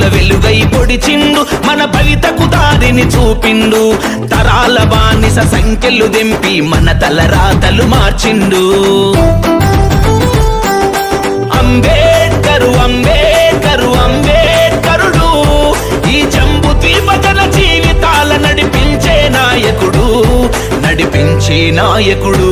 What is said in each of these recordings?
వెలుగై పొడిచిండు మన భవితకు దారిని చూపిండు తరాల బానిస సంఖ్యలు దెంపి మన తలరాతలు మార్చిండు అంబేడ్కరు అంబేడ్కరు అంబేడ్కరుడు ఈ జంబు ద్వీపజన జీవితాల నడిపించే నాయకుడు నడిపించే నాయకుడు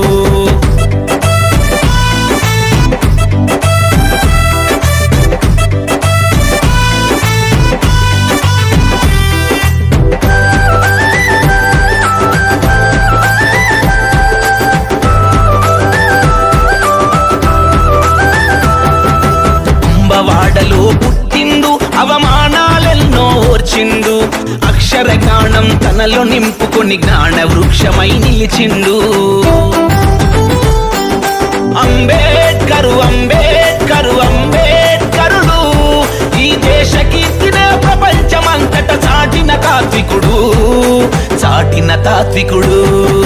కుంభవాడలో పుట్టిండు అవమానాలెన్నో ఓర్చిండు అక్షర జ్ఞానం తనలో నింపుకొని జ్ఞాన వృక్షమై నిలిచిండు అంబేడ్కరు అంబేడ్కరు అంబేడ్కరుడు ఈ దేశ కీర్తినే ప్రపంచమంతట చాటిన తాత్వికుడు చాటిన తాత్వికుడు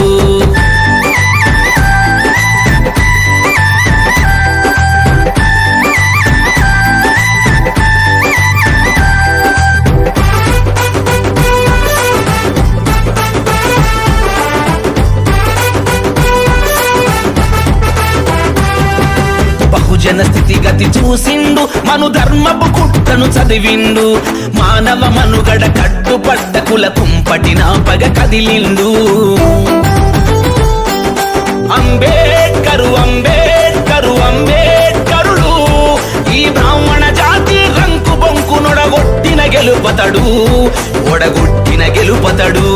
బహుజన స్థితిగతి చూసిండు మను ధర్మపు కుట్రను చదివిండు మానవ మనుగడ కట్టుపడ్డ కుల కుంపటి పగ కదిలిండు అంబేడ్కరు అంబేడ్కరు అంబేడ్కరుడు ఈ బ్రాహ్మణ జాతి రంకు బొంకు నొడగొట్టిన గెలుపతడు ఒడగొట్టిన గెలుపతడు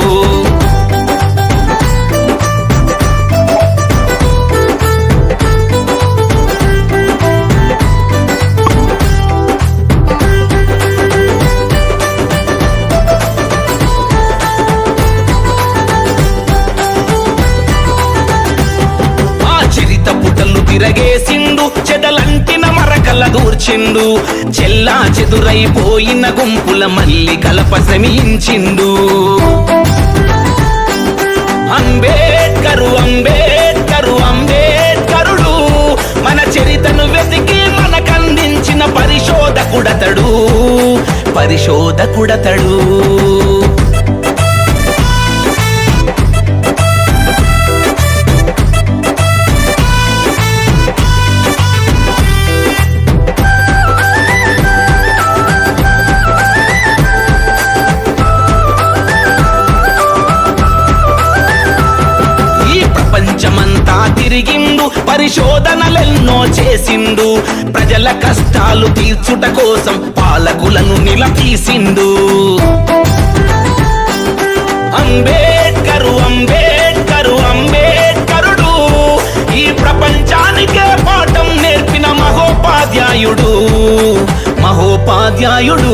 ఆ చరిత పుటలు తిరగేసిండు చెదలంటిన మరకల దూర్చిండు చెల్లా చెదురైపోయిన గుంపుల మల్లి కలప శ్రమించిండు అంబేడ్కరు అంబేడ్కరు అంబేడ్కరుడు మన చరితను వెతికి మనకందించిన పరిశోధకుడతడు పరిశోధకుడతడు ఈ ప్రపంచమంతా తిరిగిండు పరిశోధనలెన్నో చేసిండు ప్రజల కష్టాలు తీర్చుట కోసం పాలకులను నిలదీసిండు అంబేడ్కరు అంబేడ్కరు అంబేడ్కరుడు ఈ ప్రపంచానికే పాఠం నేర్పిన మహోపాధ్యాయుడు మహోపాధ్యాయుడు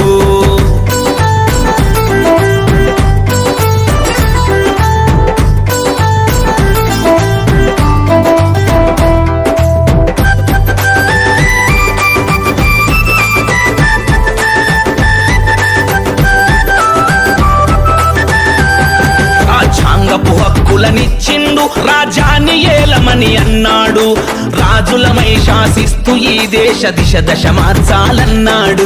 రాజ్యాంగపు హక్కులనిచ్చిండు రాజ్యాన్ని ఏలమని అన్నాడు రాజులమై శాసిస్తూ ఈ దేశ దిశ దశ మార్చాలన్నాడు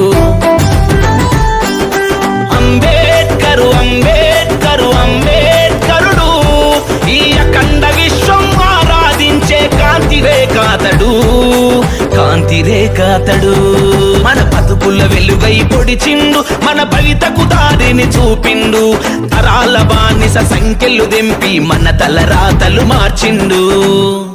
అంబేడ్కరు అంబేడ్కరు అంబేడ్కరుడు ఈ అఖండ విశ్వం ఆరాధించే కాంతి రేఖాతడు కాంతి రేఖాతడు మన బతుకుల వెలుగై పొడిచిండు మన భవితకు దారిని చూపిండు తరాల బానిస సంఖ్యలు దెంపి మన తలరాతలు మార్చిండు